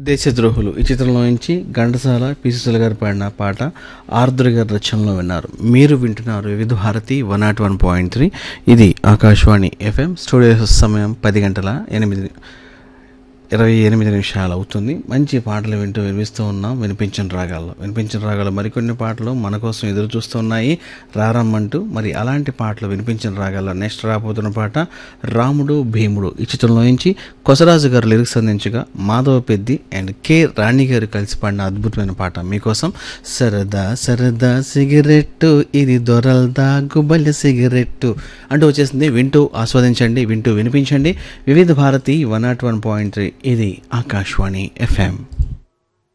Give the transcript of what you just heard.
దేశద్రోహులు ఈ చిత్రంలో నుంచి ఘంటసాల పిసిసల గారు పాడిన పాట ఆర్ద్ర గారి రచనలో విన్నారు మీరు వింటున్నారు Vividh Bharati one naught one point three ఇది ఆకాశవాణి ఎఫ్ఎం స్టూడియో సమయం పది గంటల ఎనిమిది ఇరవై ఎనిమిది నిమిషాలు అవుతుంది మంచి పాటలు వింటూ వినిపిస్తూ ఉన్నాం వినిపించిన రాగాల్లో వినిపించిన రాగాల్లో మరికొన్ని పాటలు మన కోసం ఎదురు చూస్తూ ఉన్నాయి రారమ్మంటూ మరి అలాంటి పాటలు వినిపించిన రాగాల్లో నెక్స్ట్ రాబోతున్న పాట రాముడు భీముడు ఈ చిత్రంలో నుంచి కొసరాజు గారు లిరిక్స్ అందించగా Madhavapeddi and K Rani garu కలిసి పాడిన అద్భుతమైన పాట మీకోసం సరదా సరదా సిగరెట్టు ఇది దొరల్దా గుబల్య సిగరెట్టు అంటూ వచ్చేసింది వింటూ ఆస్వాదించండి వింటూ వినిపించండి Vividh Bharati one naught one point three ఇది ఆకాశవాణి ఎఫ్ఎం